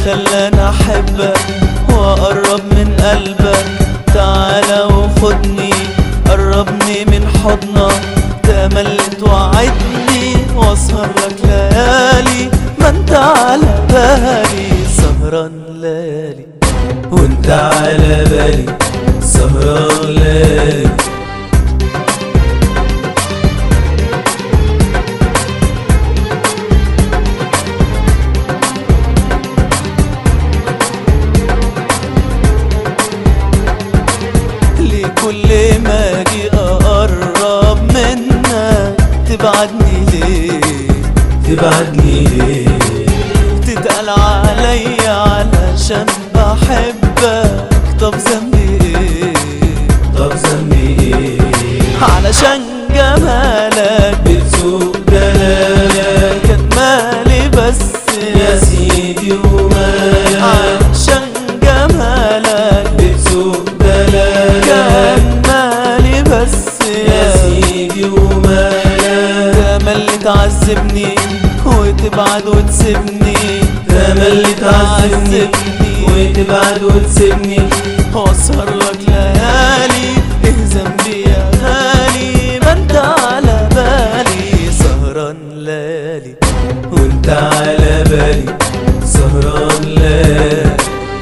خلاني احبك واقرب من قلبك تعالى وخدني قربني من حضنك تملي توعدني واسهر لك ليالي ما انت على بالي سهران ليالي وانت على بالي سهران ليالي ليه كل ما اجي اقرب منك تبعدني ليه تبعدني ليه تتقل عليا علشان بحبك طب ذنبي ايه طب ذنبي ايه علشان جمالك بتسوق دلالك كان مالي بس يا سيدي ومالك علشان جمالك بتسوق دلالك كان مالي بس يا سيدي ومالك تملي تعذبني وتبعد وتسيبني تملي تعذبني وتبعد وتسيبني واسهر لك ليالي ايه ذنبي يا غالي ما انت على بالي سهران ليالي وانت على بالي سهران ليالي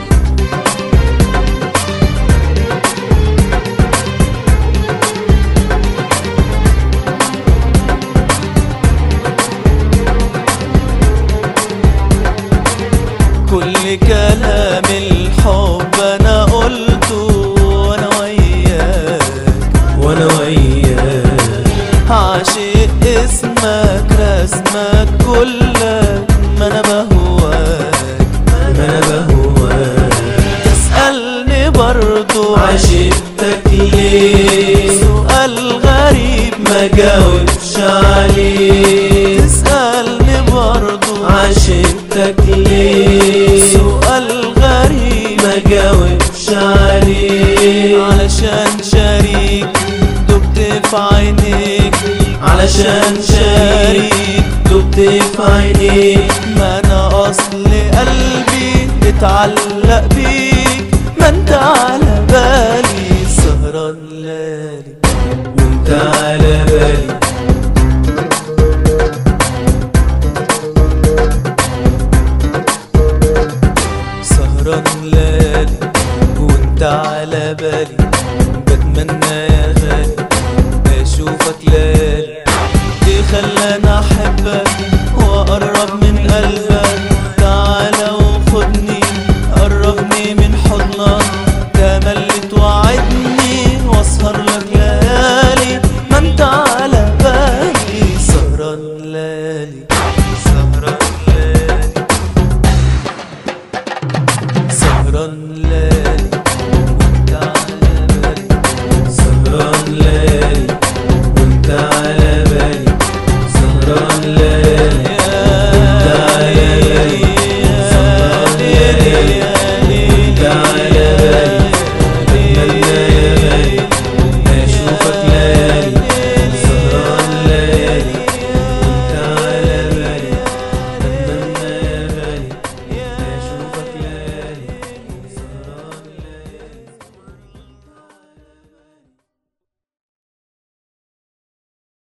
كل كلام الحب انا قلته وانا وياك وانا وياك عاشق اسمك رسمك كلك ما انا بهواك ما انا بهواك تسألني برضو عشقتك ليه سؤال غريب ما جاوبش عليه تسألني برضو عشقتك ليه سؤال غريب ما جاوبش عليه علشان شريك دبت في عينيك علشان شريك دبت في عينيك ما انا اصل قلبي اتعلق بيك ما انت على بالي سهران ليالي وانت على بالي سهران ليالي وانت على بالي بتمنى يا غالي اشوفك ليالي ايه خلاني احبك واقرب من قلبك تعالى وخدني قربني من حضنك تملي توعدني واسهر لك ليالي ما انت على بالي سهران ليالي